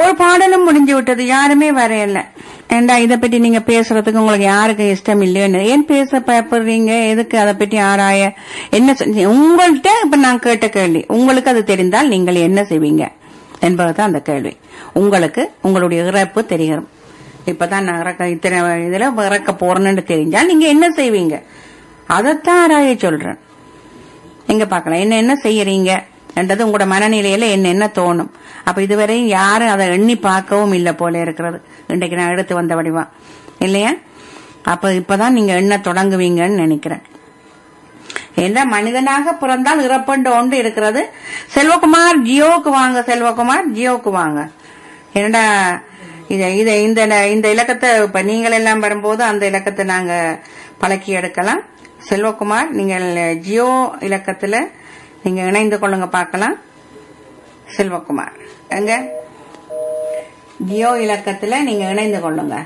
ஒரு பாடலும் முடிஞ்சு விட்டது யாருமே வரையல ஏண்டா இத பத்தி நீங்க பேசுறதுக்கு உங்களுக்கு யாருக்கு இஷ்டம் இல்லையோன்னு ஏன் பேச பயப்படுறீங்க எதுக்கு அதை பத்தி ஆராய என்ன செஞ்ச- உங்கள்ட்ட இப்ப நான் கேட்ட கேள்வி உங்களுக்கு அது தெரிந்தால் நீங்கள் என்ன செய்வீங்க என்பதுதான் அந்த கேள்வி உங்களுக்கு உங்களுடைய இறப்பு தெரியும் இப்பதான் நான் இறக்க இத்தனை இதுல இறக்க போறேன்னு தெரிஞ்சால் நீங்க என்ன செய்வீங்க அதைத்தான் ஆராய சொல்றேன் எங்க பார்க்கலாம் என்ன என்ன செய்யறீங்க என்றது உங்களோட மனநிலையில என்ன என்ன தோணும் அப்ப இதுவரையும் யாரும் அதை எண்ணி பார்க்கவும் இல்லை போல இருக்கிறது இன்றைக்கு நான் எடுத்து வந்த வடிவா இல்லையா அப்ப இப்பதான் நீங்க எண்ண தொடங்குவீங்கன்னு நினைக்கிறேன் ஏன்னா மனிதனாக பிறந்தால் இறப்பண்டு ஒன்று இருக்கிறது செல்வகுமார் ஜியோக்கு வாங்க செல்வகுமார் ஜியோக்கு வாங்க என்னடா இத இத இந்த இந்த இலக்கத்தை இப்ப நீங்கள் எல்லாம் வரும்போது அந்த இலக்கத்தை நாங்க பழக்கி எடுக்கலாம் செல்வகுமார் நீங்கள் ஜியோ இலக்கத்துல நீங்க இணைந்து கொள்ளுங்க பார்க்கலாம் செல்வகுமார் எங்க ஜியோ இலக்கத்துல நீங்க இணைந்து கொள்ளுங்க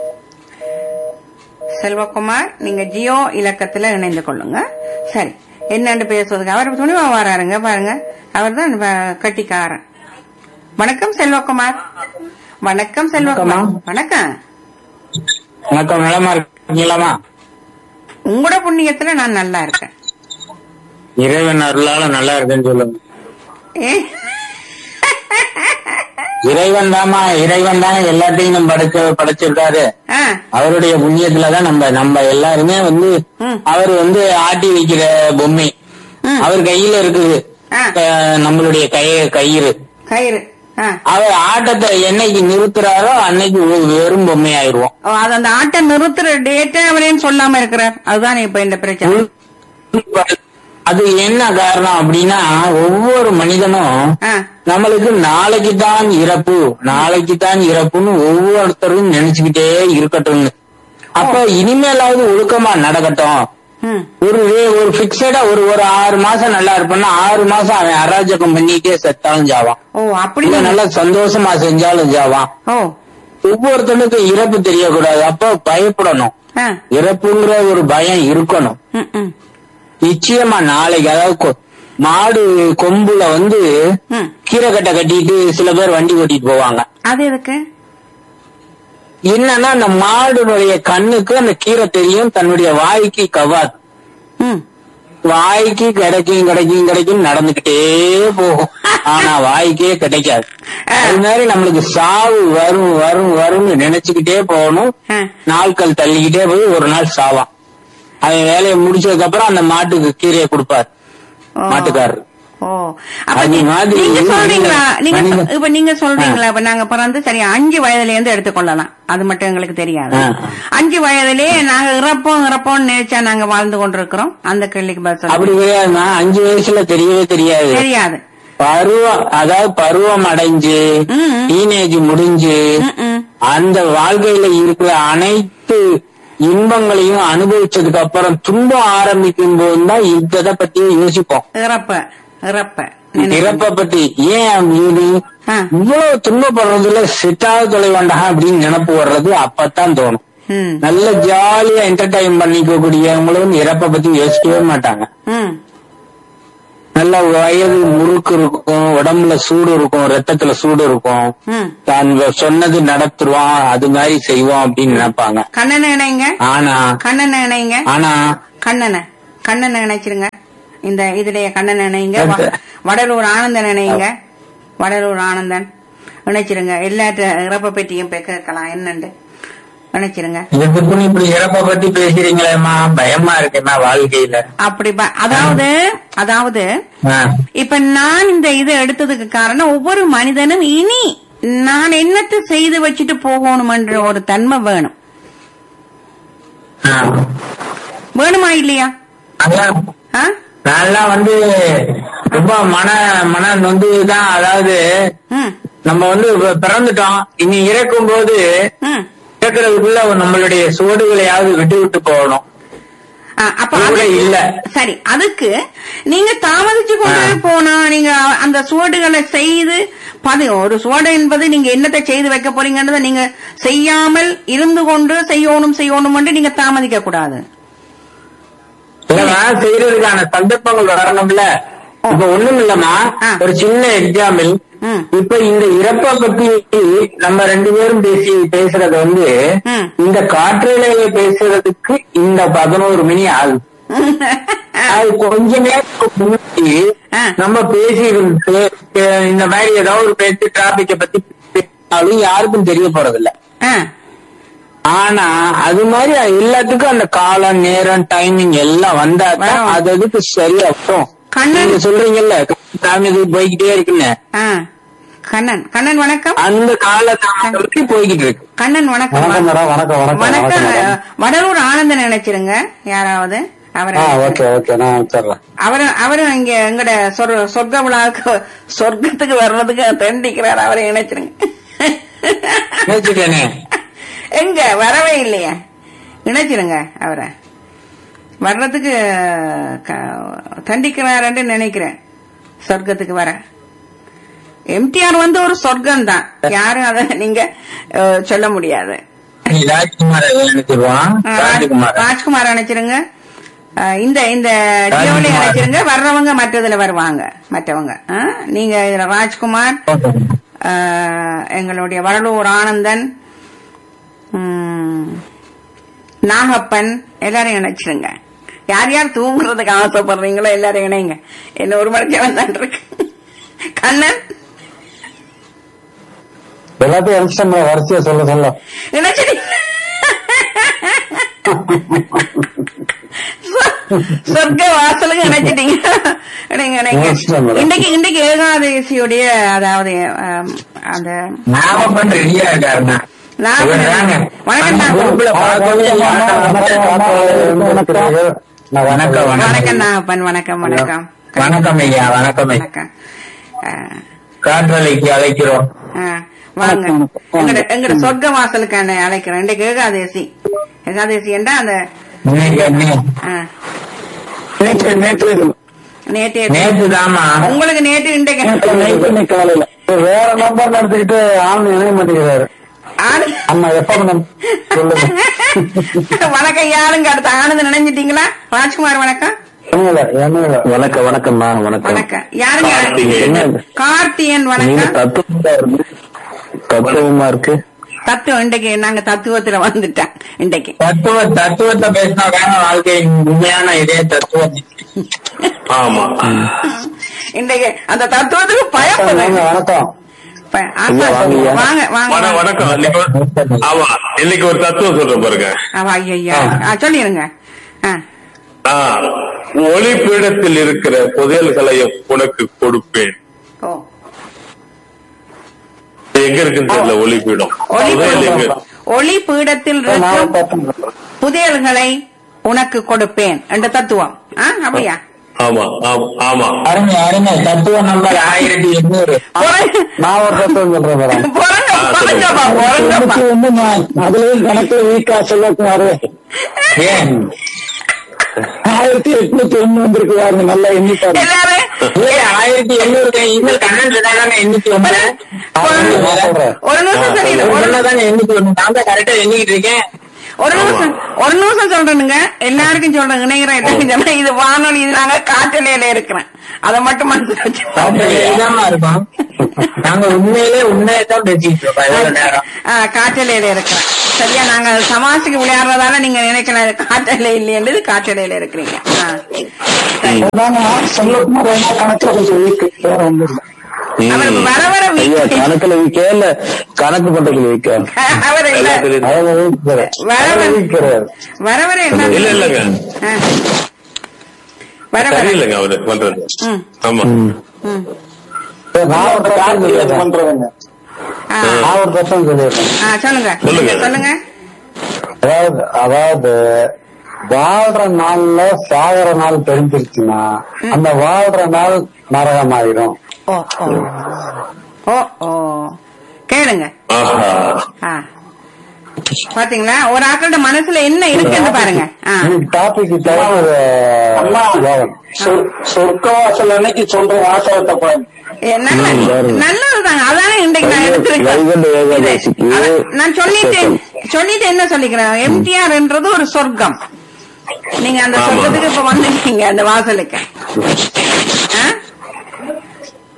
செல்வகுமார் நீங்க ஜியோ இலக்கத்துல இணைந்து கொள்ளுங்க சரி என்னன்னு பேசுவதுக்கு அவர் துணிவா வராருங்க பாருங்க அவர் தான் கட்டிக்காரன் வணக்கம் செல்வகுமார் வணக்கம் செல்வகுமார் வணக்கம் வணக்கம் நலமா இருக்கீங்களாமா உங்களோட புண்ணியத்துல நான் நல்லா இருக்கேன் இறைவன் அருளால நல்லா இருக்குன்னு சொல்லுங்க ஏ இறைவன் தாமா இறைவன் தானே எல்லாத்தையும் நம்ம படைச்சு படைச்சிருக்காரு ஆ, அவருடைய புண்ணியத்துலதான் நம்ம நம்ம எல்லாருமே வந்து ம். அவர் வந்து ஆட்டி வைக்கிற பொம்மை ம். அவர் கையில இருக்குது ஆ. அஹ், நம்மளுடைய கை கயிறு கயிறு ஆ. அவர் ஆட்டத்தை என்னைக்கு நிறுத்துறாரோ அன்னைக்கு வெ- வெறும் பொம்மை ஆயிருவோம் ஓ, அது அந்த ஆட்டை நிறுத்துற டேட்டை அவரேன்னு சொல்லாம இருக்கிறார் அதுதான் இப்ப இந்த பிரச்சனை அது என்ன காரணம் அப்படின்னா ஒவ்வொரு மனிதனும் ஆ, நம்மளுக்கு நாளைக்கு தான் இறப்பு நாளைக்கு தான் இறப்புன்னு ஒவ்வொருத்தரும் நினைச்சுக்கிட்டே இருக்கட்டும்னு அப்ப இனிமேலாவது ஒழுக்கமா நடக்கட்டும் ம், ஒரு வே- ஒரு பிக்சடா ஒரு ஒரு ஆறு மாசம் நல்லா இருப்பான்னா ஆறு மாசம் அவன் அராஜகம் பண்ணிட்டே செத்தாலும் ஜாவான் ஓ அப்படி இல்ல நல்லா சந்தோஷமா செஞ்சாலும் ஜாவான் ஓ ஒவ்வொருத்தனுக்கும் இறப்பு தெரியக்கூடாது அப்போ பயப்படணும் ஆ, இறப்புங்கிற ஒரு பயம் இருக்கணும் ம், ம், நிச்சயமா நாளைக்கு அதாவது கொ- மாடு கொம்புல வந்து ம். கீரை கட்டை கட்டிட்டு சில பேர் வண்டி ஓட்டிட்டு போவாங்க அது எதுக்கு என்னன்னா அந்த மாடுடைய கண்ணுக்கு அந்த கீரை தெரியும் தன்னுடைய வாய்க்கு கவ்வாது ம், வாய்க்கு கிடைக்கும் கிடைக்கும் கிடைக்கும் நடந்துகிட்டே போகும் ஆனா வாய்க்கே கிடைக்காது அது மாதிரி நம்மளுக்கு சாவு வரும் வரும் வரும்னு நினைச்சுக்கிட்டே போகணும் ஆ, நாட்கள் தள்ளிக்கிட்டே போய் ஒரு நாள் சாவான் அவன் வேலையை முடிச்சதுக்கு அப்புறம் அந்த மாட்டுக்கு கீரையை கொடுப்பார் ஓ. மாட்டுக்காரர் ஓ அப்ப அது நீ- மாதிரி நீங்க சொல்றீங்களா மனிதன் நீங்க மனிதன். இப்ப நீங்க சொல்றீங்களா இப்ப நாங்க பிறந்து சரி அஞ்சு வயதுல இருந்து எடுத்துக்கொள்ளலாம் அது மட்டும் எங்களுக்கு தெரியாது ஆ. அஞ்சு வயதிலே நாங்க இறப்போம் இறப்போம்னு நினைச்சா நாங்க வாழ்ந்து கொண்டிருக்கிறோம் அந்த கேள்விக்கு பதில் அப்படி சொல்லுங்க கிடையாதுமா அஞ்சு வயசுல தெரியவே தெரியாது தெரியாது பருவம் அதாவது பருவம் அடைஞ்சு ம். டீனேஜ் முடிஞ்சு ம், ம். அந்த வாழ்க்கையில இருக்கிற அனைத்து இன்பங்களையும் அனுபவிச்சதுக்கு அப்புறம் துன்பம் ஆரம்பிக்கும் போதுதான் இதை பத்தி யோசிப்போம் இறப்ப இறப்ப நினை- இறப்ப பத்தி ஏன் அப்படின்னு ஆ. இவ்வளவு துன்பப்படுறதுல சிட்டாவது தொலை வேண்டாம் அப்படின்னு நினைப்பு வர்றது அப்பதான் தோணும் ம், நல்ல ஜாலியா என்டர்டைன் பண்ணிக்க கூடியவங்களும் இறப்ப பத்தி யோசிக்கவே மாட்டாங்க ம். நல்ல வயது முறுக்கு இருக்கும் உடம்புல சூடு இருக்கும் ரத்தத்துல சூடு இருக்கும் ம். தான் சொன்னது நடத்துருவான் அது மாதிரி செய்வோம் அப்படின்னு நினைப்பாங்க கண்ணனை இணைங்க ஆனா கண்ணனை இணைங்க ஆனா கண்ணனை கண்ணனை இணைச்சிருங்க இந்த இதுலயே கண்ணனை இணைங்க வ- வடலூர் ஆனந்தன் இணைங்க வடலூர் ஆனந்தன் இணைச்சிருங்க எல்லாத்த இறப்ப பெட்டியும் போய் கேட்கலாம் என்னண்டு இணைச்சிருங்க இதுக்குன்னு இப்படி இறப்ப பத்தி பேசுறீங்களேம்மா பயமா இருக்கேம்மா வாழ்க்கையில அப்படி ப- அதாவது அதாவது ஆ. இப்ப நான் இந்த இதை எடுத்ததுக்கு காரணம் ஒவ்வொரு மனிதனும் இனி நான் என்னத்தை செய்து வச்சுட்டு போகணும்ன்ற ஒரு தன்மை வேணும் ஆ. வேணுமா இல்லையா அதான் ஆ? நான்லாம் வந்து ரொம்ப மன மன நொந்து தான் அதாவது ம், நம்ம வந்து இப்ப பிறந்துட்டோம் இனி இறக்கும் போது ம். இறக்குறதுக்குள்ள நம்மளுடைய சுவடுகளையாவது விட்டு விட்டு போகணும் ஆ, அப்ப அது கூட அதுக்கு- இல்ல. சரி அதுக்கு நீங்க தாமதிச்சு கொண்டு ஆ. போனா நீங்க அந்த சுவடுகளை செய்து பது ஒரு சுவடு என்பது நீங்க என்னத்தை செய்து வைக்க போறீங்கன்றதை நீங்க செய்யாமல் இருந்து கொண்டு செய்யணும் செய்யணும் நீங்க தாமதிக்க கூடாது இல்லைன்னா செய்யறதுக்கான சந்தர்ப்பங்கள் வரணும்ல இப்ப ஒண்ணும் இல்லம்மா ஆ. ஒரு சின்ன எக்ஸாம்பிள் ம். இப்ப இந்த இறப்ப பத்தி நம்ம ரெண்டு பேரும் பேசி பேசுறது வந்து ம். இந்த காற்றிலேயே பேசுறதுக்கு இந்த பதினோரு மணி ஆகுது அது கொஞ்ச நேரத்துக்கு முன்னாடி ஆ. நம்ம பேசி இந்த மாதிரி ஏதாவது ஒரு பேச்சு டிராபிக்க பத்தி பேசினாலும் யாருக்கும் தெரிய போறதில்ல ஆ, ஆனா அது மாதிரி எல்லாத்துக்கும் அந்த காலம் நேரம் டைமிங் எல்லாம் வந்தா தான் வரும். அது அதுக்கு சரியா வரும் கண்ணன். நீங்க சொல்றீங்கல்ல டைம் இது போய்கிட்டே இருக்குன்னு ஆ. கண்ணன் கண்ணன் வணக்கம் அந்த கால தாமதத்துக்கு போய்கிட்டு இருக்கு கண்ணன் வணக்கம் வணக்கம் மேடம் வணக்கம் வணக்கம் வணக்கம் வணக்கம் மேடம். வடலூர் ஆனந்தன் நினைச்சிருங்க யாராவது அவரை ஆ ஓகே ஓகே நான் வச்சிடுறேன் அவரு அவரும் இங்க எங்கட சொர் சொர்க்க விழாவுக்கு சொர்க்கத்துக்கு வர்றதுக்கு தண்டிக்கிறார் அவரை இணைச்சிருங்க நினைச்சுட்டேனே எங்க வரவே இல்லையா இணைச்சிருங்க அவரை வர்றதுக்கு க- தண்டிக்கிறாருன்னு நினைக்கிறேன் சொர்க்கத்துக்கு வர எம்டிஆர் வந்து ஒரு சொர்க்கம் தான் யாரும் அதை நீங்க அஹ், சொல்ல முடியாது நீ ராஜ்குமார் நினைச்சிருவான் அஹ், ராஜ்குமார் ராஜ்குமார் அணைச்சிருங்க அஹ், இந்த இந்த ஜியோலி ராஜ்குமார். அணைச்சிருங்க வர்றவங்க மற்றதுல வருவாங்க மற்றவங்க அஹ், நீங்க இதுல ராஜ்குமார் அஹ், எங்களுடைய வடலூர் ஆனந்தன் உம், நாகப்பன் எல்லாரையும் இணைச்சிருங்க யார் யார் தூங்குறதுக்கு ஆசைப்படுறீங்களோ எல்லாரையும் இணைங்க என்ன ஒரு மணி நேரம் தான் இருக்கு கண்ணன் எல்லாத்தையும் எலெக்ஷன் வரிசையா சொல்ல சொல்ல இணைச்சிடி சொர்க்க வாசலுக்கு இணைச்சிட்டீங்க இணைங்க, இணைங்க. நிச்சயம் மேடம். இன்னைக்கு இன்னைக்கு ஏகாதேசியுடைய அதாவது ஆம், அந்த ஞாபகம் ரெடியா இருக்காருண்ணா நான் இவர் தாங்க. வணக்கம் அந்த நான் குரூப்ல பார்க்கவே வணக்கம், வணக்கம். நான் வணக்கம், வணக்கம். வணக்கம் நாகப்பன் வணக்கம் வணக்கம் வணக்கம் ஐயா வணக்கம் ஐயா. வணக்கம் ஆ, காற்றலைக்கு அழைக்கிறோம் ஆ, வாங்க எங்கட எங்கட சொர்க்க வாசலுக்கான அழைக்கிறேன் இன்றைக்கு ஏகாதேசி ஏகாதேசி என்றா அந்த இன்னைக்கு என்ன? ஆ, நேற்று நேற்று நேற்று நேத்து தாமா உங்களுக்கு நேற்று இன்றைக்கு நேற்று இன்னைக்கு காலையில வேற நம்பர் நடத்திக்கிட்டு ஆள் இணைய மாட்டேங்கிறாரு ஆனந்த் அம்மா எப்ப நம் சொல்லுங்க வணக்கம் யாருங்க அடுத்த ஆனந்த் நினைஞ்சிட்டீங்களா ராஜ்குமார் வணக்கம் என்னல என்னல வணக்கம் வணக்கம்மா வணக்கம் யாருங்க கார்த்திகேயன். கார்த்தியன் வணக்கம் தத்துவமா இருக்கு தத்துவமா இருக்கு தத்துவம் இன்றைக்கு நாங்க தத்துவத்துல வந்துட்டேன் இன்றைக்கு தத்துவ தத்துவத்தை பேசினா தாங்க வாழ்க்கை உண்மையான இதே தத்துவம் ஆமா இன்றைக்கு அந்த தத்துவத்துக்கு வாங்க, பயப்படுறேன் வணக்கம் ப- ஆசா, ஐயா, வாங்கய்யா. வாங்க வண- வாங்க வணக்கம் இன்னைக்கு ஒரு- ஆமா இன்னைக்கு ஒரு தத்துவம் சொல்றேன் பாருங்க அவ ஐயா சொல்லிருங்க ஆ. ஆ, ஒளிப்பீடத்தில் இருக்கிற புதையல்களையும் உனக்கு கொடுப்பேன் ஓ எங்க இருக்குன்னு தெரியல ஒளிப்பீடம் ஒளி புதையல் எங்க பீடம். ஒளி பீடத்தில் நான் இருக்கும் பார்த்தேன் புதையல்களை உனக்கு கொடுப்பேன் என்ற தத்துவம் ஆ, அப்படியா ஆமா ஆமா ஆமா அருமை அருமை தத்துவ நம்பர் ஆயிரத்தி எண்ணூறு பொறங்க நான் ஒரு தத்துவம் சொல்றேன் மேடம் பொறங்க பொறங்கப்பா பொறங்கப்பா எனக்கு வந்து நான் அதுலயும் கணக்கு வீக்கா சொல்லக்கூடாது ஏன் ஆயிரத்தி எட்நூத்தி ஒண்ணு வந்திருக்கு பாருங்க நல்லா எண்ணிப்பாரு எல்லாரும் ஏய், ஆயிரத்தி எண்ணூறு இன்னும் கண்ணன் தானே எண்ணிக்கை ஒண்ணு நான் சொல்றேன் ஒரு நிமிஷம் சரி ஒரு தானே எண்ணிக்கை ஒண்ணு நான் தான் கரெக்டா எண்ணிக்கிட்டு இருக்கேன் ஒரு நிமிஷம் ஒரு நிமிஷம் சொல்றேனுங்க எல்லாருக்கும் சொல்றேன் இணைகிறேன் எல்லாருக்கும் சொல்றேன். இது வானொலி இது நாங்க காற்றலையில இருக்கிறேன் அதை மட்டும் மனசுல அப்ப வச்சு இதுதாம்மா இருக்கும் நாங்க உண்மையிலே உண்மையை தான் பேசிட்டு இருக்கோம் இவ்வளவு நேரம் ஆ, காற்றலையில இருக்கிறேன் சரியா நாங்க சமாஜத்துக்கு விளையாடுறதால நீங்க நினைக்கலாம் இது காற்றலை இல்லையன்றது காற்றலையில இருக்கிறீங்க ஆ. சரி. சொல்லக்குமார் என்ன கணக்குல கொஞ்சம் வீக்கு வேற ஒண்ணும் இல்ல அவருக்கு வர வர ஐயா வீக் கணக்குல வீக்க இல்ல கணக்கு பண்றதுல வீக்க அவர் இல்ல எல்லாத்துலயும் அவங்க வீக் கிடையாது. வர அவங்க வர வீக் கிடையாது வர வர என்ன இல்ல இல்லங்க ஆ. வர வர சரியில்லைங்க அவரு பண்றது ம் ஆமா ம் நான் ஒரு தத்துவம் சொல்லிடுறேன் ஆ. நான் ஒரு தத்துவம் சொல்லிடுறேன் ஆ, சொல்லுங்க சொல்லுங்க. சொல்லுங்க அதாவது அதாவது வாழ்ற நாள்ல சாகர நாள் தெரிஞ்சிருச்சுன்னா அந்த வாழ்ற நாள் நரகமாயிரும் ஓ ஓ ஓ ஓ கேளுங்க ஆஹா ஆ பாத்தீங்களா ஒரு ஆக்களோட மனசுல என்ன இருக்குன்னு பாருங்க ஆ டாபிக் சொர்க்கவாசல் அன்னைக்கு சொல்ற வாசகத்தை பாருங்க ஏ, நல்ல நல்லதுதாங்க அதானே இன்றைக்கு நான் எடுத்திருக்கேன் வைகுண்ட ஏகாதசிக்கு இது, அதான், நான் சொல்லிட்டேன் சொல்லிட்டு என்ன சொல்லிக்கிறேன் எம்டிஆர்ன்றது ஒரு சொர்க்கம் நீங்க அந்த ஆமா. சொர்க்கத்துக்கு இப்ப வந்துட்டீங்க அந்த வாசலுக்கு ஆ?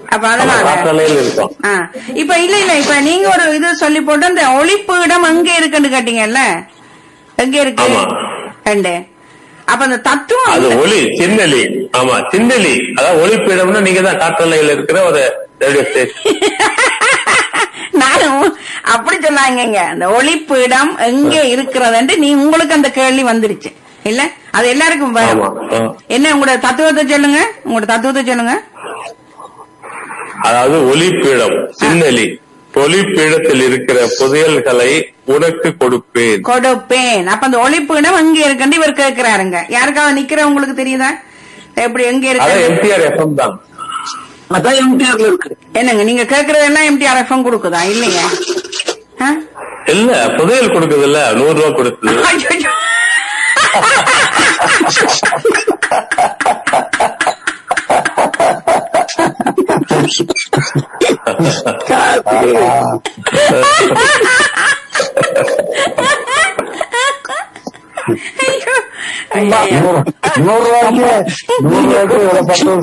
அப்ப அதனால காற்றலையில் இருக்கும் ஆ. இப்ப இல்ல இல்ல இப்ப நீங்க ஒரு இது சொல்லி போட்டு அந்த ஒளிப்பு இடம் எங்க இருக்குன்னு கேட்டீங்கல்ல எங்க இருக்கு ஆமா. ரெண்டு அப்ப அந்த தத்துவம் அது ஒளி சின்னலி ஆமா சின்னலி அதாவது ஒளிப்பீடம்னா நீங்க தான் காற்றலையில் இருக்கிற ஒரு ரேடியோ ஸ்டேஷன் நானும் அப்படி சொன்னாங்க அந்த ஒளிப்பு இடம் எங்க இருக்கிறதுன்ட்டு நீ உங்களுக்கு அந்த கேள்வி வந்துருச்சு இல்ல அது எல்லாருக்கும் வரும் ஆமா ஆ. என்ன உங்களோட தத்துவத்தை சொல்லுங்க உங்களோட தத்துவத்தை சொல்லுங்க அதாவது ஒளிப்பீடம் சின்னலி ஒளிப்பீடத்தில் இருக்கிற புதையல்களை உனக்கு கொடுப்பேன் கொடுப்பேன் அப்ப அந்த ஒளிப்பு இடம் எங்க இருக்குன்னு இவர் கேட்கிறாருங்க யாருக்காவது நிக்கிற உங்களுக்கு தெரியுதா எப்படி எங்க அதான் இருக்கு எம்டிஆர் எஃப்எம் தான் அதான் எம்டிஆர்ல இருக்கு என்னங்க நீங்க கேக்குறதெல்லாம் எம்டிஆர் எஃப்எம் கொடுக்குதா இல்லைங்க ஆ? இல்ல புதையல் கொடுக்குது இல்ல நூறு ரூபாய் கொடுக்குது ஐயையோ. ஐயோ. ஐயையோ. நூறு ரூபாய்க்கு நூறு ரூபாய்க்கு இவ்வளவு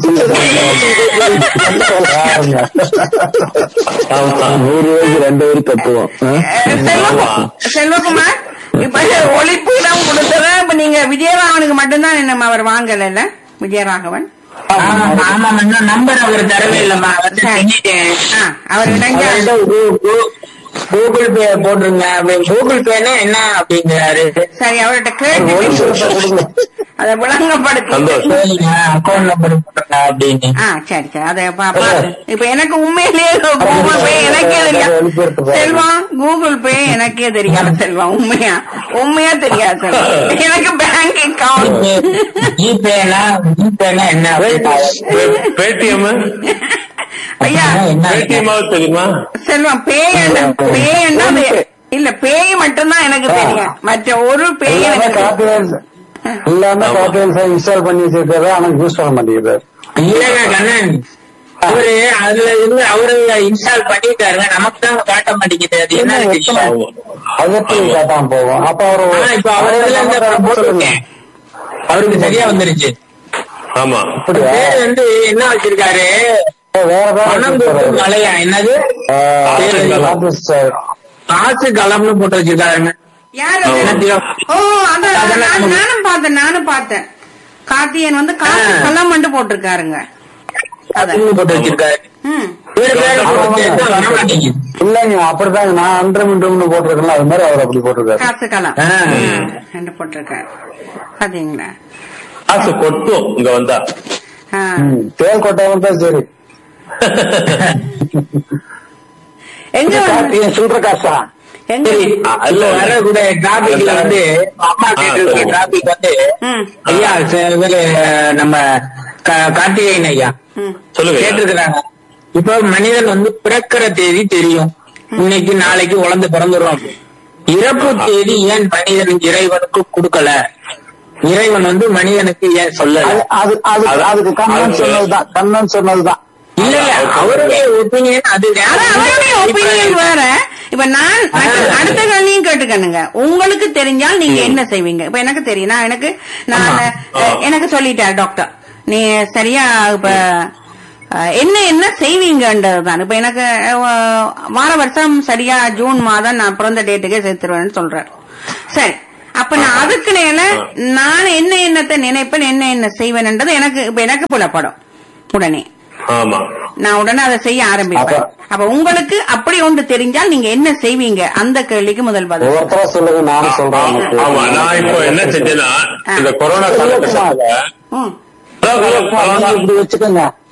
பத்து ஆமா. நூறு ரூபாய்க்கு ரெண்டு பேரும் கட்டுவோம் செல்வகுமார், ஆமா. செல்வகுமார் இப்ப ஒளிப்பு இடம் கொடுத்தத இப்ப நீங்க விஜயராகவனுக்கு மட்டும்தான் என்ன அவர் வாங்கல விஜயராகவன் ஆமா ஆமா இன்னும் நம்பர் அவர் தரவே இல்லம்மா வந்து செஞ்சுட்டேன் ஆ, அவர் இணைஞ்ச அவர்கிட்ட கூ- கூ- கூகுள் பே போட்டுருங்க அப்படி கூகுள் பேனா என்ன அப்படிங்கிறாரு சரி அவர்கிட்ட கேட்டு அதை விளங்கப்படுத்தி சந்தோஷம் சரிங்க அக்கௌண்ட் நம்பர் போட்டுருங்க அப்படின்னு ஆ சரி சரி அதை பா- பாத்து. இப்ப எனக்கு உண்மையிலேயே கூகுள் பே எனக்கே தெரியாது செல்வம் கூகுள் பே எனக்கே தெரியாது செல்வம் உண்மையா உண்மையா தெரியாது செல்வம் எனக்கு பேங்க் அக்கவுண்ட் ஜிபேனா ஜிபேனா என்ன அப்படின்னு பேடிஎம் ஐயா என்ன பேடிஎம்மாவது தெரியுமா செல்வம் பேய் என்ன பேய் என்ன இல்ல பேய் மட்டும்தான் எனக்கு தெரியும் மற்ற ஒரு பேய் எல்லாமே எனக்கு காப்பியன்ஸ் எல்லாமே காப்பியன்ஸ் இன்ஸ்டால் பண்ணி வச்சிருக்காரு ஆனா யூஸ் பண்ண மாட்டேங்கிறாரு இல்லங்க கண்ணன் அவரு அதுல இருந்து அவரு இன்ஸ்டால் பண்ணிட்டாருங்க நமக்கு தான் காட்ட மாட்டேங்குது அது என்ன தெரியும் ஆமா. அது எப்படி காட்டாம போகும் அப்ப அவர் ஆனா இப்ப அவர் இதுல இருந்து அப்புறம் போட்டிருக்கேன் அவருக்கு சரியா வந்துருச்சு ஆமா அப்படியா பேர் வந்து என்ன வச்சிருக்காரு வேற பணம் வேற கொடுத்து மலையா என்னது காசு களம்னு போட்டு வச்சிருக்காருங்க யாரு ஆமா. அது? என்னத்தையோ ஓ அதான் அதான், நான் நானும் பார்த்தேன் நானும் பார்த்தேன் கார்த்தியன் வந்து காசு ஆ. கள்ளம் மட்டும் போட்டிருக்காருங்க அதான் காசுன்னு போட்டு வச்சிருக்காரு ம் வேற பேர் போட்டு வச்சா வர மாட்டேங்குது இல்லைங்க அப்படிதாங்க நான் அன்று மின்றும்னு போட்டிருக்கேன் அது மாதிரி அவர் அப்படி போட்டிருக்காரு காசு கள்ளம் ஆ. ம், ரெண்டு போட்டிருக்காரு பாத்தீங்களா காசு கொட்டும் இங்க வந்தா ஆ. ம், தேல் கொட்டாம தான் சரி எங்க வந்து- சொல்ற காசா எங்க சரி அதுல வரக்கூடிய டிராபிக்ல வந்து அம்மா கேட்டு டிராபிக் வந்து ம் ஐயா ச- இவரு நம்ம கா- கார்த்திகேயன் ஐயா ம் சொல்லுங்க கேட்டிருக்கிறாங்க இப்ப மனிதன் வந்து பிறக்கிற தேதி தெரியும் இன்னைக்கு நாளைக்கு உழந்து பிறந்துடும் இறப்பு தேதி ஏன் மனிதன் இறைவனுக்கு கொடுக்கல இறைவன் வந்து மனிதனுக்கு ஏன் சொல்லல அது அது அது அதுக்கு கண்ணன் சொன்னதுதான் கண்ணன் சொன்னதுதான் இல்ல இல்ல அவருடைய ஒப்பீனியன் அது ஆனா அவருடைய ஒப்பீனியன் வேற இப்ப நான் அடுத்த- அடுத்த கேள்வியும் கேட்டுக்கணுங்க உங்களுக்கு தெரிஞ்சால் நீங்க என்ன செய்வீங்க இப்ப எனக்கு தெரியும் நான் எனக்கு நான் ஆமா. அஹ், எனக்கு சொல்லிட்டார் டாக்டர் நீ சரியா இப்ப அஹ், என்ன என்ன செய்வீங்கன்றதுதான் இப்ப எனக்கு அஹ், வார வருஷம் சரியா ஜூன் மாதம் நான் பிறந்த டேட்டுக்கே சேர்த்துருவேன்னு சொல்றாரு சரி அப்ப நான் அதுக்கு நேர நான் என்ன என்னத்தை நினைப்பேன் என்ன என்ன செய்வேன்ன்றது எனக்கு இப்ப எனக்கு புலப்படும் உடனே ஆமா நான் உடனே அதை செய்ய ஆரம்பிப்பேன் அப்ப- அப்ப உங்களுக்கு அப்படி ஒன்று தெரிஞ்சால் நீங்க என்ன செய்வீங்க அந்த கேள்விக்கு முதல் பதில் ஒவ்வொருத்தரா சொல்லுங்க நானும் சொல்றேன் எனக்கு. ஆமா நான் இப்போ என்ன செஞ்சேன்னா இந்த கொரோனா காலகட்டத்துல ம். அதான் நீங்க கொரோனா இப்படி வச்சுக்கோங்க